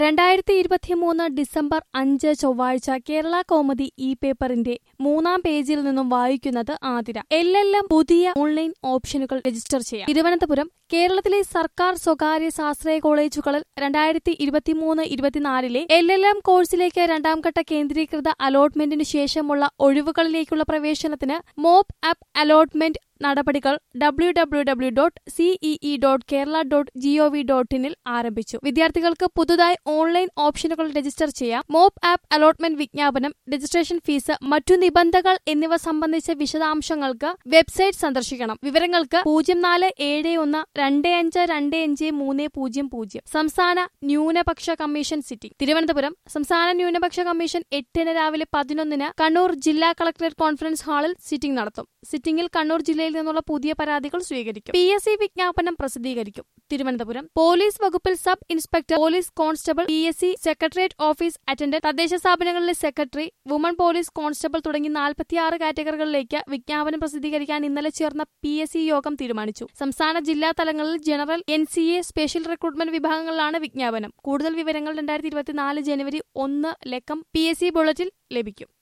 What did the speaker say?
രണ്ടായിരത്തി ഇരുപത്തിമൂന്ന് ഡിസംബർ അഞ്ച് ചൊവ്വാഴ്ച കേരള കോമഡി ഇ പേപ്പറിന്റെ മൂന്നാം പേജിൽ നിന്നും വായിക്കുന്നത് ആതിര എൽ എൽ എം പുതിയ ഓൺലൈൻ ഓപ്ഷനുകൾ രജിസ്റ്റർ ചെയ്യാം തിരുവനന്തപുരം കേരളത്തിലെ സർക്കാർ സ്വകാര്യ സ്വാശ്രയ കോളേജുകളിൽ രണ്ടായിരത്തി ഇരുപത്തിമൂന്ന് ഇരുപത്തിനാലിലെ എൽ എൽ എം കോഴ്സിലേക്ക് രണ്ടാംഘട്ട കേന്ദ്രീകൃത അലോട്ട്മെന്റിനു ശേഷമുള്ള ഒഴിവുകളിലേക്കുള്ള പ്രവേശനത്തിന് മോപ്പ് ആപ്പ് അലോട്ട്മെന്റ് നടപടികൾ W W W dot CEE dot Kerala dot GOV dot ഇനിൽ ആരംഭിച്ചു വിദ്യാർത്ഥികൾക്ക് പുതുതായി ഓൺലൈൻ ഓപ്ഷനുകൾ രജിസ്റ്റർ ചെയ്യാം മോപ്പ് ആപ്പ് അലോട്ട്മെന്റ് വിജ്ഞാപനം രജിസ്ട്രേഷൻ ഫീസ് മറ്റു നിബന്ധനകൾ എന്നിവ സംബന്ധിച്ച വിശദാംശങ്ങൾക്ക് വെബ്സൈറ്റ് സന്ദർശിക്കണം വിവരങ്ങൾക്ക് പൂജ്യം നാല് ഏഴ് ഒന്ന് രണ്ട് അഞ്ച് രണ്ട് അഞ്ച് മൂന്ന് പൂജ്യം പൂജ്യം സംസ്ഥാന ന്യൂനപക്ഷ കമ്മീഷൻ സിറ്റിംഗ് തിരുവനന്തപുരം സംസ്ഥാന ന്യൂനപക്ഷ കമ്മീഷൻ എട്ടിന് രാവിലെ പതിനൊന്നിന് കണ്ണൂർ ജില്ലാ കളക്ടറേറ്റ് കോൺഫറൻസ് ഹാളിൽ സിറ്റിംഗ് നടത്തും സിറ്റിംഗിൽ കണ്ണൂർ ജില്ലയിൽ നിന്നുള്ള പുതിയ പരാതികൾ സ്വീകരിക്കും പി എസ് സി വിജ്ഞാപനം പ്രസിദ്ധീകരിക്കും തിരുവനന്തപുരം പോലീസ് വകുപ്പിൽ sub inspector police constable P S C secretariat office attendant തദ്ദേശ സ്ഥാപനങ്ങളിലെ സെക്രട്ടറി വുമൺ പോലീസ് കോൺസ്റ്റബിൾ തുടങ്ങി നാൽപ്പത്തിയാറ് കാറ്റഗറികളിലേക്ക് വിജ്ഞാപനം പ്രസിദ്ധീകരിക്കാൻ ഇന്നലെ ചേർന്ന പി എസ് സി യോഗം തീരുമാനിച്ചു സംസ്ഥാന ജില്ലാ തലങ്ങളിൽ general N C A special recruitment വിഭാഗങ്ങളിലാണ് വിജ്ഞാപനം കൂടുതൽ വിവരങ്ങൾ രണ്ടായിരത്തി ഇരുപത്തിനാല് ജനുവരി ഒന്ന് ലക്കം പി എസ് സി ബുള്ളറ്റിൽ ലഭിക്കും